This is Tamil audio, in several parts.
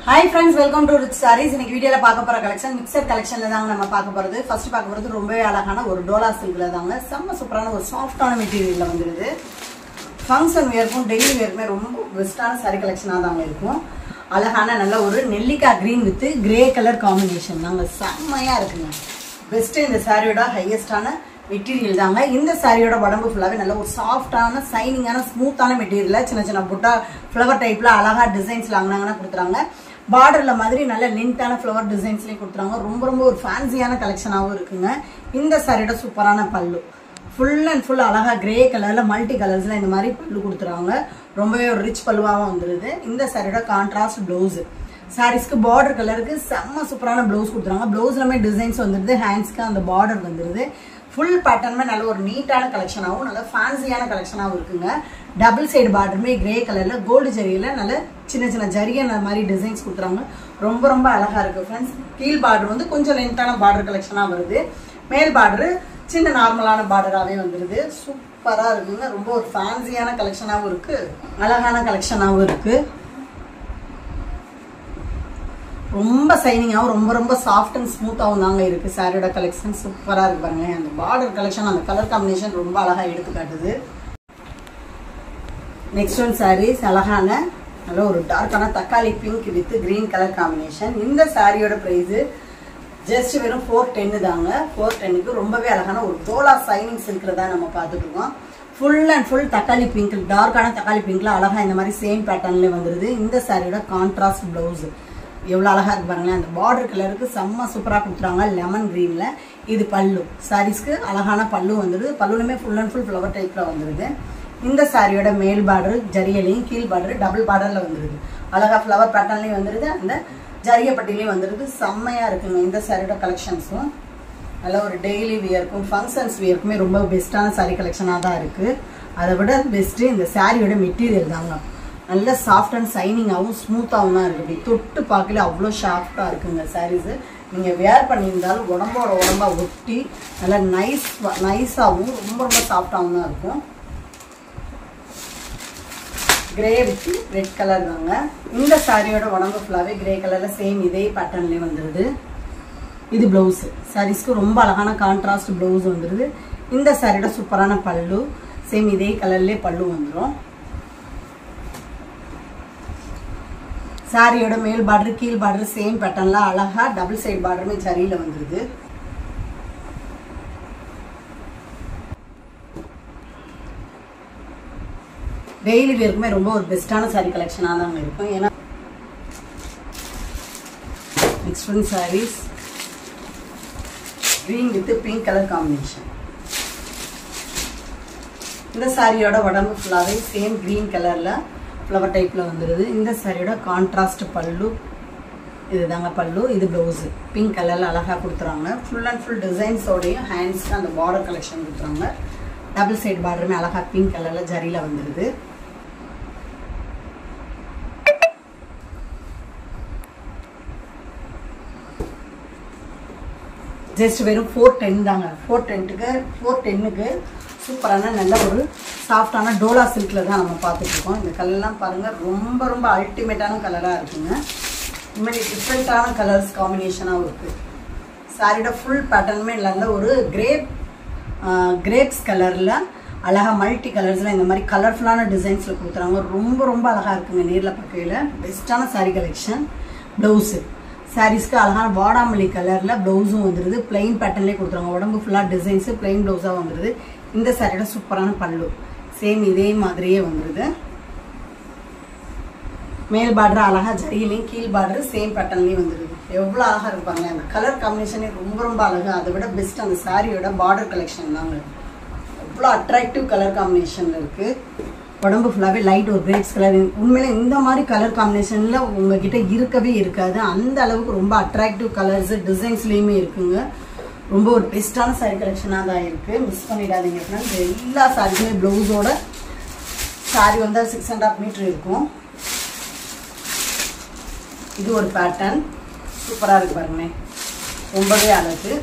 Hi friends welcome to rich sarees இன்னைக்கு வீடியோல பார்க்க போற கலெக்ஷன் மிக்சர் கலெக்ஷன்ல தாங்க நம்ம பார்க்க போறது ஃபர்ஸ்ட் பார்க்க போறது ரொம்பவே அழகான ஒரு டோலா சில்க்ல தாங்க செம்ம சூப்பரான ஒரு சாஃப்டான மெட்டீரியல்ல வந்துருது ஃபங்க்ஷன் வேர்க்கும் டெய்லி வேர்க்குமே ரொம்ப பெஸ்டான சாரி கலெக்ஷனாக தாங்க இருக்கும் அழகான நல்ல ஒரு நெல்லிக்காய் green with grey colour combination தாங்க செம்மையா இருக்குங்க பெஸ்ட் இந்த சாரியோட ஹையஸ்டான மெட்டீரியல் தாங்க இந்த சாரியோட உடம்பு ஃபுல்லாவே நல்ல ஒரு சாஃப்டான சைனிங்கான ஸ்மூத்தான மெட்டீரியல்ல சின்ன சின்ன புட்டா ஃப்ளவர் டைப்ல அழகா டிசைன்ஸ் வாங்கினாங்கன்னா கொடுத்துறாங்க பார்டர்ல மாதிரி நல்ல லென்த்தான ஃப்ளவர் டிசைன்ஸ்லயும் கொடுத்துறாங்க ரொம்ப ரொம்ப ஒரு ஃபேன்சியான கலெக்ஷனாகவும் இருக்குங்க இந்த சாரியோட சூப்பரான பல்லு ஃபுல் அண்ட் ஃபுல் அழகா கிரே கலர்ல மல்டி கலர்ஸ்ல இந்த மாதிரி பல்லு கொடுத்துறாங்க ரொம்பவே ஒரு ரிச் பல்லுவாகவும் வந்துருது இந்த சாரியோட கான்ட்ராஸ்ட் பிளவுஸ் சாரீஸ்க்கு பார்டர் கலருக்கு செம்ம சூப்பரான பிளவுஸ் கொடுத்துறாங்க பிளவுஸ்லமே டிசைன்ஸ் வந்துருது ஹேண்ட்ஸ்க்கு அந்த பார்டர் வந்துருது ஃபுல் பேட்டர்னுமே நல்ல ஒரு நீட்டான கலெக்ஷனாகவும் நல்ல ஃபேன்சியான கலெக்ஷனாகவும் இருக்குங்க டபுள் சைடு பார்டருமே கிரே கலர்ல கோல்டு ஜரியில நல்ல சின்ன சின்ன ஜரிய மாதிரி டிசைன்ஸ் கொடுத்துறாங்க ரொம்ப ரொம்ப அழகா இருக்கு ஃப்ரெண்ட்ஸ் கீழ் பார்டர் வந்து கொஞ்சம் லென்த்தான பார்டர் கலெக்ஷனா வருது மேல் பார்டர் சின்ன நார்மலான பார்டராகவே வந்துருது சூப்பரா இருக்குங்க ரொம்ப ஒரு ஃபேன்சியான கலெக்ஷனாகவும் இருக்கு அழகான கலெக்ஷனாகவும் இருக்கு ரொம்ப சைனிங்காகவும் ரொம்ப ரொம்ப சாஃப்ட் அண்ட் ஸ்மூத்தாகவும் தாங்க இருக்கு சாரியோட கலெக்ஷன் சூப்பராக இருக்கு பாருங்க அந்த பார்டர் கலெக்ஷன் அந்த கலர் காம்பினேஷன் ரொம்ப அழகாக எடுத்து காட்டுது நெக்ஸ்ட் ஒன் சாரீஸ் அழகான நல்ல ஒரு டார்க்கான தக்காளி pink with green colour combination இந்த சாரியோட ப்ரைஸு ஜஸ்ட் வெறும் ஃபோர் டென்னு தாங்க ஃபோர் டென்னுக்கு ரொம்பவே அழகான ஒரு தோலா சைனிங் சில்கில் தான் நம்ம பார்த்துட்டு இருக்கோம் ஃபுல் அண்ட் ஃபுல் தக்காளி பிங்க் டார்க்கான தக்காளி பிங்க்ல அழகா இந்த மாதிரி சேம் பேட்டர்ன்ல வந்துருது இந்த சாரியோட கான்ட்ராஸ்ட் பிளவுஸ் எவ்வளோ அழகா இருக்கு பாருங்களேன் அந்த பார்டர் கலருக்கு செம்ம சூப்பராக கொடுத்துறாங்க லெமன் கிரீன்ல இது பல்லு சாரீஸ்க்கு அழகான பல்லு வந்துடுது பல்லுலுமே ஃபுல் அண்ட் ஃபுல் ஃப்ளவர் டைப்ல வந்துருது இந்த சாரியோட மேல் பார்டர் ஜரியலையும் கீழ் பார்டர் டபுள் பார்டர்ல வந்துருது அழகா ஃப்ளவர் பேட்டர்ன்லயும் வந்துருது அந்த ஜரியப்பட்டிலையும் வந்துருது செம்மையா இருக்குங்க இந்த சாரியோட கலெக்ஷன்ஸும் நல்ல ஒரு டெய்லி வியர்க்கும் ஃபங்க்ஷன்ஸ் வியர்க்குமே ரொம்ப பெஸ்ட்டான சாரீ கலெக்ஷனாக தான் இருக்கு அதை விட பெஸ்ட்டு இந்த சாரியோட மெட்டீரியல் தாங்க நல்ல சாஃப்ட் அண்ட் சைனிங்காகவும் ஸ்மூத்தாகவும் தான் இருக்குது இப்படி தொட்டு பார்க்கல அவ்வளோ ஷாஃப்டாக இருக்குங்க சாரீஸு நீங்கள் வேர் பண்ணியிருந்தாலும் உடம்போட உடம்பா ஒட்டி நல்லா நைஸ் நைஸாகவும் ரொம்ப ரொம்ப சாஃப்டாகவும் தான் இருக்கும் கிரே வித் ரெட் கலர் தாங்க இந்த சாரியோட உடம்பு ஃபுல்லாகவே கிரே கலரில் சேம் இதே பேட்டர்ன்லேயே வந்துடுது இது பிளவுஸ் சாரீஸ்க்கு ரொம்ப அழகான கான்ட்ராஸ்ட் பிளவுஸ் வந்துடுது இந்த சாரியோட சூப்பரான பல்லு சேம் இதே கலர்லேயே பல்லு வந்துடும் சாரியோட மேல் பார்டர் கீழ் பார்டர் சேம் பேட்டர்ன்ல அழகா டபுள் சைடு பார்டருமே சரியில வந்துருது டெய்லி வேருக்குமே ரொம்ப ஒரு பெஸ்டான சாரி கலெக்ஷனாக தாங்க இருக்கும் ஏன்னா next one sarees green with pink colour combination இந்த சாரியோட உடம்பு ஃபுல்லாகவே சேம் க்ரீன் கலரில் ஃப்ளவர் டைப்பில் வந்துடுது இந்த சாரியோட கான்ட்ராஸ்ட் பல்லு இதுதாங்க பல்லு இது ப்ளவுஸு பிங்க் கலரில் அழகாக கொடுத்துறாங்க ஃபுல் அண்ட் ஃபுல் டிசைன்ஸோடையும் ஹேண்ட்ஸ்க்கு அந்த பார்டர் கலெக்ஷன் கொடுத்துறாங்க டபுள் சைடு பார்டருமே அழகாக பிங்க் கலரில் ஜரியில் வந்துடுது ஜஸ்ட் வெறும் ஃபோர் டென் தாங்க ஃபோர் டென்ட்டுக்கு ஃபோர் டென்னுக்கு சூப்பரான நல்ல ஒரு சாஃப்டான டோலா சில்கில் தான் நம்ம பார்த்துட்ருக்கோம் இந்த கலர்லாம் பாருங்கள் ரொம்ப ரொம்ப அல்டிமேட்டான கலராக இருக்குங்க இந்தமாதிரி டிஃப்ரெண்ட்டான கலர்ஸ் காம்பினேஷனாகவும் இருக்குது சாரியோட ஃபுல் பேட்டர்னுமே நல்ல ஒரு கிரேப் கிரேப்ஸ் கலரில் அழகாக மல்டி கலர்ஸில் இந்த மாதிரி கலர்ஃபுல்லான டிசைன்ஸில் கொடுத்துறாங்க ரொம்ப ரொம்ப அழகாக இருக்குங்க நேரில் பார்க்கையில் பெஸ்ட்டான சாரீ கலெக்ஷன் ப்ளவுஸு சாரீஸ்க்கு அழகான வாடாமல்லி கலரில் ப்ளவுஸும் வந்துடுது பிளைன் பேட்டர்ன்லேயே கொடுத்துருவாங்க உடம்பு ஃபுல்லாக டிசைன்ஸு பிளைன் ப்ளவுஸாக வந்துடுது இந்த சாரியோட சூப்பரான பல்லு சேம் இதே மாதிரியே வந்துடுது மேல் பார்டர் அழகாக ஜரியிலையும் கீழ் பார்டர் சேம் பேட்டர்ன்லேயும் வந்துடுது எவ்வளோ அழகாக இருப்பாங்க அந்த கலர் காம்பினேஷனே ரொம்ப ரொம்ப அழகு அதை விட பெஸ்ட் அந்த சாரியோட பார்டர் கலெக்ஷன் தாங்க எவ்வளோ அட்ராக்டிவ் கலர் காம்பினேஷனில் இருக்குது உடம்பு ஃபுல்லாகவே லைட் ஒரு கிரேப்ஸ் கலர் உண்மையிலே இந்த மாதிரி கலர் காம்பினேஷனில் உங்ககிட்ட இருக்கவே இருக்காது அந்த அளவுக்கு ரொம்ப அட்ராக்டிவ் கலர்ஸ் டிசைன்ஸ்லேயுமே இருக்குங்க ரொம்ப ஒரு பெஸ்ட்டான சாரி கலெக்ஷனாக தான் இருக்குது மிஸ் பண்ணிடாதீங்க ஃப்ரெண்ட்ஸ் எல்லா சாரிக்குமே ப்ளவுஸோட சாரி வந்து சிக்ஸ் அண்ட் ஹாஃப் மீட்ரு இருக்கும் இது ஒரு பேட்டர்ன் சூப்பராக இருக்கு பாருங்களேன் ரொம்பவே அழகு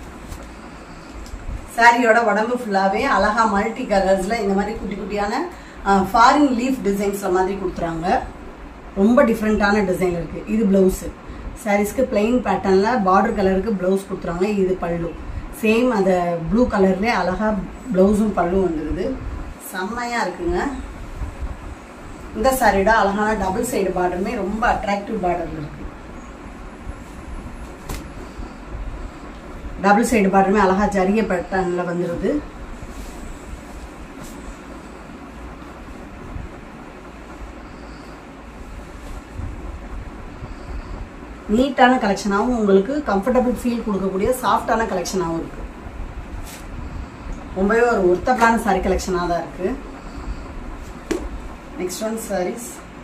சாரியோட உடம்பு ஃபுல்லாகவே அழகா மல்டி கலர்ஸில் இந்த மாதிரி குட்டி குட்டியான ஃபாரின் லீஃப் டிசைன்ஸில் மாதிரி கொடுத்துறாங்க ரொம்ப டிஃப்ரெண்ட்டான டிசைன் இருக்குது இது ப்ளவுஸு சாரீஸ்க்கு பிளெயின் பேட்டர்னில் பார்டர் கலருக்கு ப்ளவுஸ் கொடுத்துறாங்க இது பல்லு சேம் அந்த ப்ளூ கலர்லேயே அழகாக ப்ளவுஸும் பல்லும் வந்துடுது செம்மையாக இருக்குங்க இந்த சாரியோட அழகான டபுள் சைடு பார்டருமே ரொம்ப அட்ராக்டிவ் பார்டர் இருக்கு டபுள் சைடு பார்டருமே அழகா ஜரிய பேட்டர்னில் வந்துடுது நீட்டான கலெக்ஷனாகவும் உங்களுக்கு கம்ஃபர்டபுள் ஃபீல் கொடுக்கக்கூடிய சாஃப்டான கலெக்ஷனாகவும் இருக்கு ரொம்பவே ஒரு ஒர்த்தபிளான சாரி கலெக்ஷனாக தான் இருக்கு நெக்ஸ்ட் ஒன் சாரீஸ்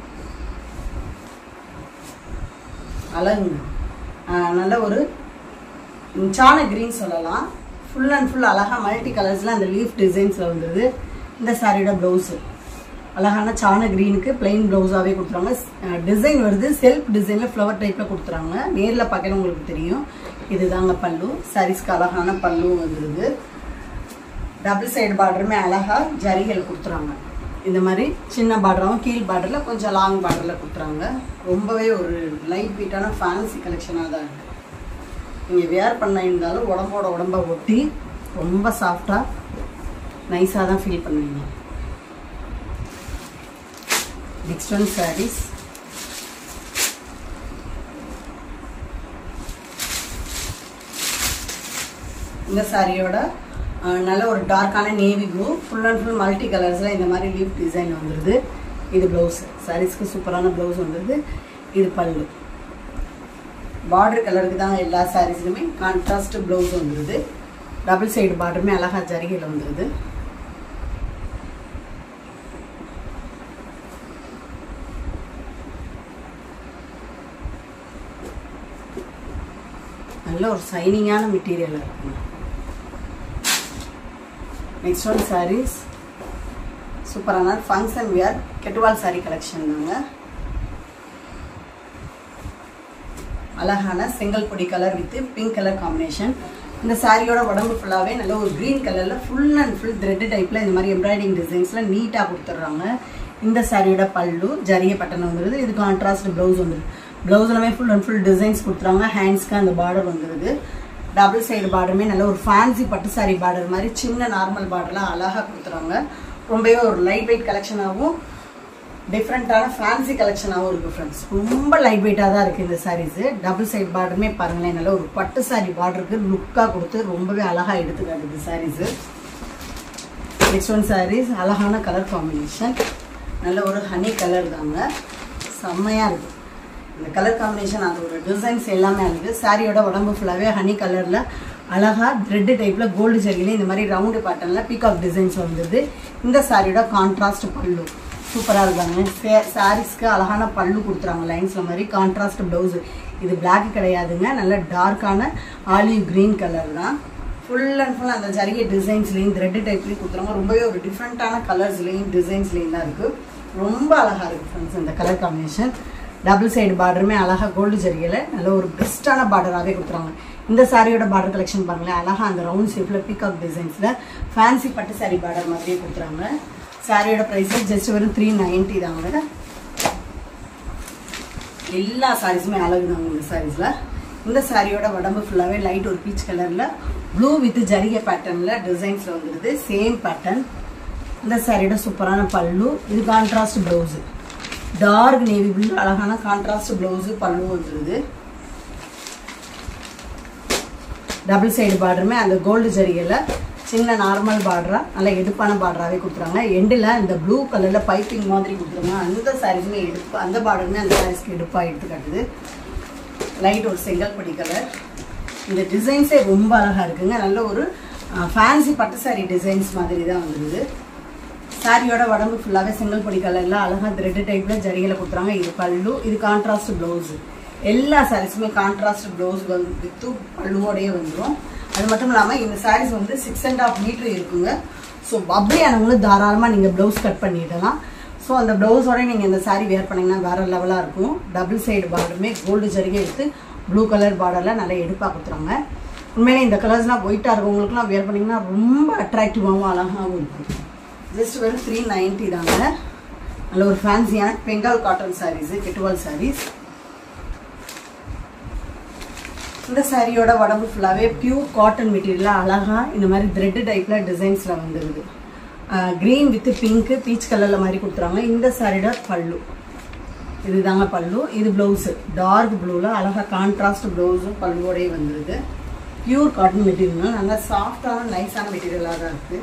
அழகுங்க ஆஹ் நல்ல ஒரு சான கிரீன் சொல்லலாம் ஃபுல் அண்ட் ஃபுல் அழகாக மல்டி கலர்ஸில் அந்த லீஃப் டிசைன்ஸில் வந்துடுது இந்த சாரியோட ப்ளவுஸு அழகான சான கிரீனுக்கு பிளெயின் ப்ளவுஸாகவே கொடுத்துறாங்க டிசைன் வருது செல்ஃப் டிசைனில் ஃப்ளவர் டைப்பில் கொடுத்துறாங்க நேரில் பார்க்கணும் உங்களுக்கு தெரியும் இதுதாங்க பல்லு சாரீஸ்க்கு அழகான பல்லு வந்துடுது டபுள் சைடு பார்டருமே அழகா ஜரிகள் கொடுத்துறாங்க இந்த மாதிரி சின்ன பார்டராகவும் கீழ் பார்டரில் கொஞ்சம் லாங் பார்டரில் கொடுத்துறாங்க ரொம்பவே ஒரு லைட் வெயிட்டான ஃபேன்சி கலெக்ஷனாக தான் இருக்குது நீங்கள் வேர் பண்ண இருந்தாலும் உடம்போட உடம்ப ஒட்டி ரொம்ப சாஃப்டாக நைஸாக தான் ஃபீல் பண்ணுவீங்க நெக்ஸ்ட் ஒன் சாரீஸ் இந்த சாரியோட அஹ், நல்ல ஒரு டார்க்கான navy blue full and full multi கலர்ஸில் இந்த மாதிரி லீஃப் டிசைன் வந்துடுது இது ப்ளவுஸ் சாரீஸ்க்கு சூப்பரான ப்ளவுஸ் வந்துடுது இது பல்லு பார்டர் கலருக்கு தான் எல்லா சாரீஸ்லையுமே கான்ட்ராஸ்ட் ப்ளவுஸ் வந்துடுது டபுள் சைடு பார்டருமே அழகா ஜரிகையில் வந்துடுது நல்ல ஒரு சைனிங்கான மெட்டீரியல் இருக்கு நெக்ஸ்ட் ஒன் சாரீஸ் சூப்பரான function wear Gadwal sari collection தாங்க அழகான செங்கல் பொடி colour with pink colour combination இந்த சாரியோட உடம்பு ஃபுல்லாகவே நல்ல ஒரு க்ரீன் கலரில் ஃபுல் அண்ட் ஃபுல் த்ரெட் டைப்பில் இந்த மாதிரி எம்ப்ராய்டிங் டிசைன்ஸில் நீட்டாக கொடுத்துட்றாங்க இந்த சாரியோட பல்லு ஜரிய பட்டன் வந்துடுது இது கான்ட்ராஸ்ட் ப்ளவுஸ் வந்துடுது ப்ளவுஸ்லாமே ஃபுல் அண்ட் ஃபுல் டிசைன்ஸ் கொடுத்துறாங்க ஹேண்ட்ஸ்க்கு அந்த பார்டர் வந்துடுது டபுள் சைடு பார்டருமே நல்ல ஒரு ஃபேன்சி பட்டு சாரி பார்டர் மாதிரி சின்ன நார்மல் பார்டர்லாம் அழகாக கொடுத்துறாங்க ரொம்பவே ஒரு லைட் வெயிட் கலெக்ஷனாகவும் டிஃப்ரெண்ட்டான ஃபேன்சி கலெக்ஷனாகவும் இருக்குது ஃப்ரெண்ட்ஸ் ரொம்ப லைட் வெயிட்டாக தான் இருக்குது இந்த சாரீஸு டபுள் சைட் பார்டருமே பாருங்களேன் நல்ல ஒரு பட்டு சாரி பார்டருக்கு லுக்காக கொடுத்து ரொம்பவே அழகாக எடுத்து காட்டுது சாரீஸு நெக்ஸ்ட் ஒன் சாரீஸ் அழகான கலர் காம்பினேஷன் நல்ல ஒரு ஹனி கலர் தாங்க செம்மையாக இருக்குது இந்த கலர் காம்பினேஷன் அந்த ஒரு டிசைன்ஸ் எல்லாமே இருக்குது சாரியோட உடம்பு ஃபுல்லாகவே ஹனி கலரில் அழகாக த்ரெட்டு டைப்பில் கோல்டு ஜெரியில் இந்த மாதிரி ரவுண்டு பேட்டர்னில் பீகாக் டிசைன்ஸ் வந்துடுது இந்த சாரியோட கான்ட்ராஸ்ட் பல்லு சூப்பராக இருக்காங்க சே சாரீஸ்க்கு அழகான பல்லு கொடுத்துறாங்க லைன்ஸில் மாதிரி கான்ட்ராஸ்ட் ப்ளவுஸு இது பிளாக் கிடையாதுங்க நல்ல டார்க்கான ஆலிவ் க்ரீன் கலர் தான் ஃபுல் அண்ட் ஃபுல் அந்த ஜரிகை டிசைன்ஸ்லேயும் த்ரெட்டு டைப்லேயும் கொடுத்துறாங்க ரொம்பவே ஒரு டிஃப்ரெண்ட்டான கலர்ஸ்லேயும் டிசைன்ஸ்லேயும் தான் இருக்குது ரொம்ப அழகாக இருக்குது ஃப்ரெண்ட்ஸ் இந்த கலர் காம்பினேஷன் டபுள் சைடு பார்டருமே அழகாக கோல்டு ஜரிகையில் நல்ல ஒரு பெஸ்ட்டான பார்டராகவே கொடுத்துறாங்க இந்த சாரியோட பார்டர் கலெக்ஷன் பாருங்களேன் அழகாக அந்த ரவுண்ட் ஷேப்பில் பீகாக் டிசைன்ஸில் ஃபேன்சி பட்டு சாரி பார்டர் மாதிரியே கொடுத்துறாங்க சாரியோட ப்ரைஸ் ஜஸ்ட் வெறும் த்ரீ நைன்ட்டி தாங்க எல்லா சாரீஸுமே அழகு தாங்க இந்த சாரீஸில் இந்த சாரியோட உடம்பு ஃபுல்லாகவே லைட் ஒரு பீச் கலரில் ப்ளூ வித் ஜரிகை பேட்டர்னில் டிசைன்ஸில் வந்துடுது சேம் பேட்டர்ன் இந்த சாரியோட சூப்பரான பல்லு இது contrast blouse dark navy blue அழகான கான்ட்ராஸ்ட் ப்ளவுஸு பல்லு வந்துடுது டபுள் சைடு பார்டருமே அந்த கோல்டு ஜரிகையில் சின்ன நார்மல் பார்டரா நல்ல எடுப்பான பார்டராகவே கொடுத்துறாங்க எண்டில் இந்த ப்ளூ கலரில் பைப்பிங் மாதிரி கொடுத்துருங்க அந்த சாரீஸுமே எடுப்பு அந்த பார்டருமே அந்த சாரீஸ்க்கு எடுப்பாக எடுத்து காட்டுது லைட் ஒரு செங்கல்படி கலர் இந்த டிசைன்ஸே ரொம்ப அழகாக இருக்குங்க நல்ல ஒரு ஃபேன்சி பட்டு சாரி டிசைன்ஸ் மாதிரி தான் வந்துடுது சாரியோட உடம்பு ஃபுல்லாகவே செங்கல் பொடி கலரில் அழகாக த்ரெட் டைப்பில் ஜரிகையில் கொடுத்துறாங்க இது பல்லு இது கான்ட்ராஸ்ட் ப்ளவுஸு எல்லா சாரீஸுமே கான்ட்ராஸ்ட் ப்ளவுஸ் வந்து வித்து பல்லுவோடையே வந்துடும் அது மட்டும் இல்லாமல் இந்த சாரீஸ் வந்து சிக்ஸ் அண்ட் ஆஃப் மீட்ரு இருக்குங்க ஸோ பப்ளியானவங்களும் தாராளமாக நீங்கள் ப்ளவுஸ் கட் பண்ணிடலாம் ஸோ அந்த ப்ளவுஸோட நீங்கள் இந்த சாரீ வேர் பண்ணிங்கன்னா வேறு லெவலாக இருக்கும் டபுள் சைடு பார்டருமே கோல்டு ஜரிகை எடுத்து ப்ளூ கலர் பார்டரில் நல்லா எடுப்பாக கொடுத்துறாங்க உண்மையிலே இந்த கலர்ஸ்லாம் ஒயிட்டாக இருக்கவங்களுக்குலாம் வேர் பண்ணிங்கன்னா ரொம்ப அட்ராக்டிவாகவும் அழகாகவும் இருக்கும் ஜஸ்ட் வெறும் த்ரீ நைன்ட்டி தாங்க நல்ல ஒரு ஃபேன்சியான பெங்கால் காட்டன் சாரீஸு கெட்டுவால் சாரீஸ் இந்த சாரியோட உடம்பு ஃபுல்லாகவே பியூர் காட்டன் மெட்டீரியலாக அழகாக இந்த மாதிரி த்ரெட்டு டைப்பில் டிசைன்ஸில் வந்துருது க்ரீன் வித் பிங்க்கு பீச் கலரில் மாதிரி கொடுத்துறாங்க இந்த சாரியோட பல்லு இதுதாங்க பல்லு இது ப்ளவுஸு டார்க் ப்ளூவில் அழகாக கான்ட்ராஸ்ட் ப்ளவுஸும் பல்லுவோடய வந்துருது பியூர் காட்டன் மெட்டீரியல் நல்லா சாஃப்டான நைஸான மெட்டீரியலாக தான் இருக்குது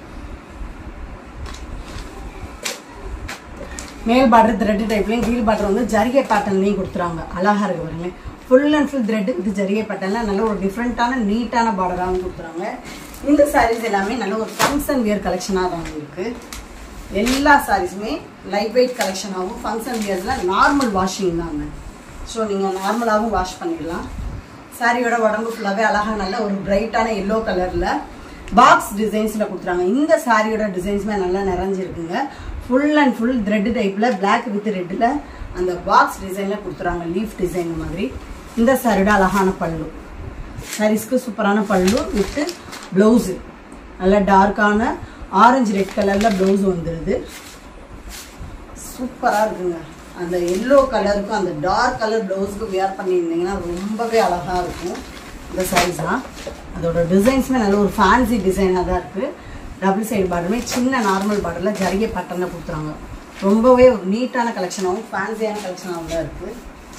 மேல் பார்டர் த்ரெட் டைப்லையும் கீழ் பார்டர் வந்து ஜரிகை பேட்டர்ன்லையும் கொடுத்துறாங்க அழகாக இருக்கு பாருங்க full and full thread with ஜரிகை பேட்டர்னில் நல்ல ஒரு டிஃப்ரெண்ட்டான நீட்டான பார்டராகவும் கொடுத்துறாங்க இந்த சாரீஸ் எல்லாமே நல்ல ஒரு ஃபங்க்ஷன் வியர் கலெக்ஷனாக தான் இருக்குது எல்லா சாரீஸுமே லைட் வெயிட் கலெக்ஷனாகவும் ஃபங்க்ஷன் வியர்ஸில் நார்மல் வாஷிங் தாங்க ஸோ நீங்கள் நார்மலாகவும் வாஷ் பண்ணிடலாம் சாரியோட உடம்பு ஃபுல்லாகவே அழகாக நல்ல ஒரு பிரைட்டான எல்லோ கலரில் பாக்ஸ் டிசைன்ஸில் கொடுத்துறாங்க இந்த சாரியோட டிசைன்ஸுமே நல்லா நிறைஞ்சிருக்குங்க ஃபுல் அண்ட் ஃபுல் த்ரெட் டைப்பில் பிளாக் வித் ரெட்டில் அந்த பாக்ஸ் டிசைனில் கொடுத்துறாங்க லீஃப் டிசைன் மாதிரி இந்த சாரியோட அழகான பல்லு சாரீஸ்க்கு சூப்பரான பல்லு வித்து ப்ளவுஸு நல்ல டார்க்கான ஆரஞ்சு ரெட் கலரில் ப்ளவுஸ் வந்துடுது சூப்பராக இருக்குங்க அந்த எல்லோ கலருக்கும் அந்த டார்க் கலர் ப்ளவுஸுக்கு வியர் பண்ணியிருந்தீங்கன்னா ரொம்பவே அழகாக இருக்கும் இந்த சாரீஸ்லாம் அதோட டிசைன்ஸுமே நல்ல ஒரு ஃபேன்சி டிசைனாக தான் இருக்குது டபுள் சைடு பார்டருமே சின்ன நார்மல் பார்டரில் ஜரிகை பேட்டர்னில் கொடுத்துறாங்க ரொம்பவே ஒரு நீட்டான கலெக்ஷனாகவும் ஃபேன்சியான கலெக்ஷனாகவும் தான் இருக்குது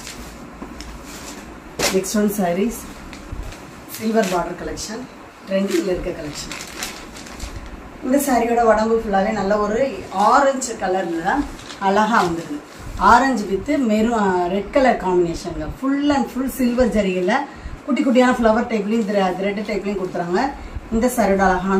next one sarees silver border collection ட்ரெண்டிங்கில் இருக்க கலெக்ஷன் இந்த சாரியோட உடம்பு ஃபுல்லாகவே நல்ல ஒரு ஆரஞ்சு கலரில் அழகாக வந்துடுது ஆரஞ்சு வித்து மெரும் ரெட் கலர் காம்பினேஷனுங்க ஃபுல் அண்ட் ஃபுல் சில்வர் ஜரிகையில் குட்டி குட்டியான ஃப்ளவர் டைப்லையும் த்ரெட் டைப்லையும் கொடுத்துறாங்க இந்த சாரியோட அழகான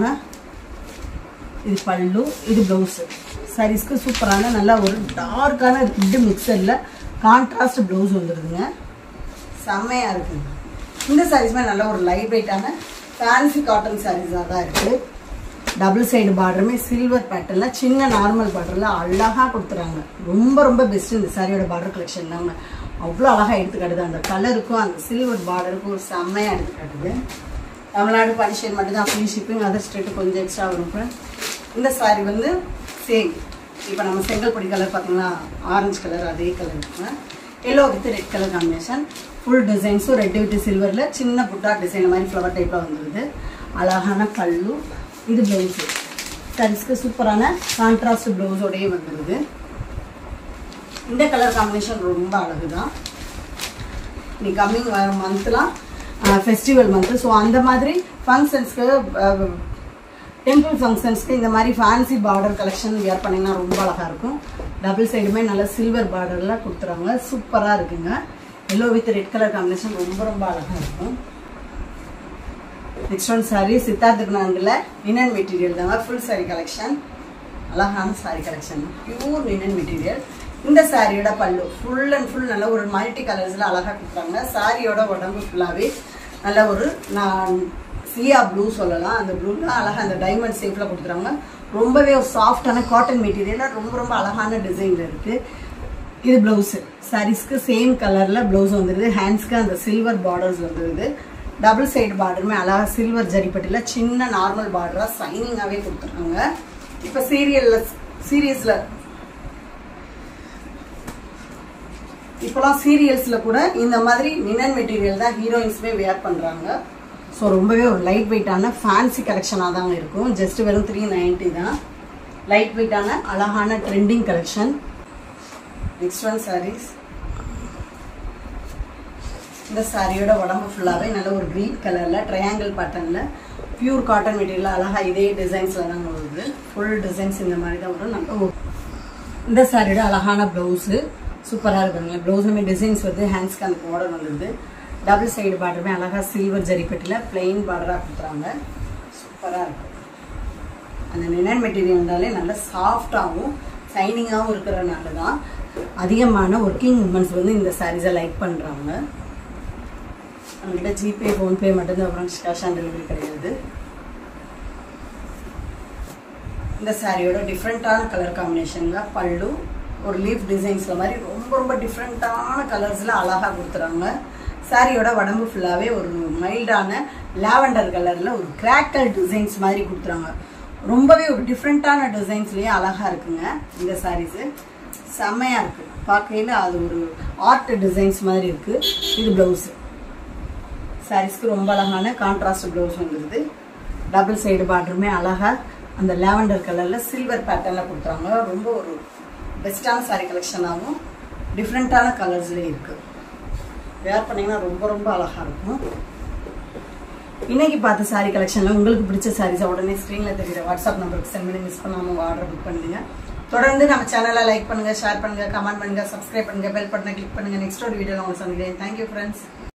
இது பல்லு இது ப்ளவுஸு சாரீஸ்க்கு சூப்பரான நல்ல ஒரு டார்க்கான ரெட்டு மிக்சரில் கான்ட்ராஸ்ட் ப்ளவுஸ் வந்துடுதுங்க செம்மையாக இருக்குங்க இந்த சாரீஸ்மே நல்ல ஒரு லைட் வெயிட்டான ஃபேன்சி காட்டன் சாரீஸாக தான் இருக்குது டபுள் சைடு பார்டருமே சில்வர் பேட்டர்னில் சின்ன நார்மல் பார்டரில் அழகாக கொடுத்துறாங்க ரொம்ப ரொம்ப பெஸ்ட்டு இந்த சாரியோட பார்டர் கலெக்ஷன் தாங்க அவ்வளோ அழகாக எடுத்துக்காட்டுது அந்த கலருக்கும் அந்த சில்வர் பார்டருக்கும் ஒரு செம்மையாக எடுத்துக்காட்டுது தமிழ்நாடு பனிஷன் மட்டும்தான் ஃப்ரீ ஷிப்பிங் அதர் ஸ்டேட்டு கொஞ்சம் எக்ஸ்ட்ரா வரும் friend. இந்த சாரி வந்து சேம் இப்போ நம்ம செங்கல்பொடி கலர் பார்த்தீங்கன்னா ஆரஞ்சு கலர் அதே கலர் இருக்குங்க yellow with red colour combination full டிசைன்ஸும் ரெட் வித் சில்வரில் சின்ன புட்டா டிசைன் மாதிரி ஃப்ளவர் டைப்பில் வந்துடுது அழகான பல்லு இது ப்ளவுஸு சாரீஸ்க்கு சூப்பரான கான்ட்ராஸ்ட் ப்ளவுஸோடயே வந்துடுது இந்த கலர் காம்பினேஷன் ரொம்ப அழகு தான் நீ கம்மிங் வர மந்த்லாம் ஃபெஸ்டிவல் மந்த்து ஸோ அந்த மாதிரி ஃபங்க்ஷன்ஸ்க்கு டெம்பிள் ஃபங்க்ஷன்ஸ்க்கு இந்த மாதிரி ஃபேன்சி பார்டர் கலெக்ஷன் வியர் பண்ணிங்கன்னா ரொம்ப அழகாக இருக்கும் டபுள் சைடுமே நல்ல சில்வர் பார்டரில் கொடுத்துறாங்க சூப்பராக இருக்குங்க yellow with red colour combination ரொம்ப ரொம்ப அழகாக இருக்கும் நெக்ஸ்ட் ஒன் சாரி சித்தார்த்துக்கு நாங்கில் லினன் மெட்டீரியல் தாங்க ஃபுல் சாரி கலெக்ஷன் அழகான sari collection pure linen material இந்த சாரியோட பல்லு ஃபுல் அண்ட் ஃபுல் நல்ல ஒரு மல்டி கலர்ஸில் அழகாக கொடுக்குறாங்க சாரியோட உடம்பு ஃபுல்லாகவே நல்ல ஒரு நான் சியா ப்ளூ சொல்லலாம் அந்த ப்ளூவில் அழகாக அந்த டைமண்ட் ஷேப்பில் கொடுத்துறாங்க ரொம்பவே ஒரு சாஃப்டான காட்டன் மெட்டீரியலில் ரொம்ப ரொம்ப அழகான டிசைனில் இருக்குது இது ப்ளவுஸு சாரீஸ்க்கு சேம் கலரில் ப்ளவுஸ் வந்துடுது ஹேண்ட்ஸ்க்கு அந்த சில்வர் பார்டர்ஸ் வந்துடுது டபுள் சைடு பார்டருமே அழகாக சில்வர் ஜரிப்பட்டியில் சின்ன நார்மல் பார்டராக சைனிங்காகவே கொடுத்துருக்காங்க இப்போ சீரியலில் சீரியஸில் இப்போலாம் சீரியல்ஸில் கூட இந்த மாதிரி நினன் மெட்டீரியல் தான் ஹீரோயின்ஸுமே வேர் பண்ணுறாங்க ஸோ ரொம்பவே ஒரு லைட் வெயிட்டான ஃபேன்சி கலெக்ஷனாக தாங்க இருக்கும் ஜஸ்ட் வெறும் த்ரீ நைன்ட்டி தான் லைட் வெயிட்டான அழகான trending collection next one sarees இந்த சாரியோட உடம்பு ஃபுல்லாகவே நல்ல ஒரு க்ரீன் கலரில் ட்ரையாங்கிள் பேட்டர்னில் பியூர் காட்டன் மெட்டீரியல் அழகாக இதே டிசைன்ஸில் தான் வருது ஃபுல் டிசைன்ஸ் இந்த மாதிரி தான் வரும் நல்ல ஒரு- இந்த சாரியோட அழகான ப்ளவுஸு சூப்பராக இருக்குங்க ப்ளவுஸுமே டிசைன்ஸ் வருது ஹேண்ட்ஸ்க்கு அந்த பார்டர் வந்துடுது டபுள் சைடு பார்டருமே அழகாக சில்வர் ஜரிப்பட்டியில் பிளெயின் பார்டராக கொடுத்துறாங்க சூப்பராக இருக்கும் அந்த நினன் மெட்டீரியல்னாலே நல்ல சாஃப்டாகவும் சைனிங்காகவும் இருக்கிறனால தான் அதிகமான ஒர்க்கிங் உமன்ஸ் வந்து இந்த சாரீஸை லைக் பண்ணுறாங்க நம்மகிட்ட ஜிபே ஃபோன்பே மட்டும்தான் அப்புறம் கேஷ் ஆன் டெலிவரி கிடையாது இந்த சாரியோட டிஃப்ரெண்ட்டான கலர் காம்பினேஷனில் பல்லு ஒரு லீஃப் டிசைன்ஸில் மாதிரி ரொம்ப ரொம்ப டிஃப்ரெண்ட்டான கலர்ஸில் அழகாக கொடுத்துறாங்க சாரியோட உடம்பு ஃபுல்லாகவே ஒரு மைல்டான லாவெண்டர் கலரில் ஒரு கிராக்கல் டிசைன்ஸ் மாதிரி கொடுத்துறாங்க ரொம்பவே ஒரு டிஃப்ரெண்ட்டான டிசைன்ஸ்லயே அழகா இருக்குங்க இந்த சாரீஸ் செம்மையா இருக்கு பார்க்கையில அது ஒரு ஆர்ட் டிசைன்ஸ் மாதிரி இருக்கு இது பிளவுஸ் சாரீஸ்க்கு ரொம்ப அழகான கான்ட்ராஸ்ட் பிளவுஸ் வந்துருது டபுள் சைடு பார்டருமே அழகா அந்த லாவெண்டர் கலர்ல சில்வர் பேட்டர்ன்ல கொடுத்துறாங்க ரொம்ப ஒரு பெஸ்டான சாரீ கலெக்ஷனாகவும் டிஃப்ரெண்ட்டான கலர்ஸ்லேயும் இருக்கு வேர் பண்ணீங்கன்னா ரொம்ப ரொம்ப அழகா இருக்கும் இன்னைக்கு பார்த்த சாரி கலெக்ஷன்ல உங்களுக்கு பிடிச்ச சாரீஸ் உடனே ஸ்க்ரீன்ல தெரியுற வாட்ஸ்அப் நம்பருக்கு சென்ட் பண்ணி மிஸ் பண்ணாம உங்க ஆர்டர் புக் பண்ணுங்க தொடர்ந்து நம்ம சேனலை லைக் பண்ணுங்க ஷேர் பண்ணுங்க கமெண்ட் பண்ணுங்க சப்ஸ்கிரைப் பண்ணுங்க பெல் பட்டனை கிளிக் பண்ணுங்க நெக்ஸ்ட் ஒரு வீடியோல உங்களுக்கு சந்திக்கிறேன் தேங்க்யூ ஃப்ரெண்ட்ஸ்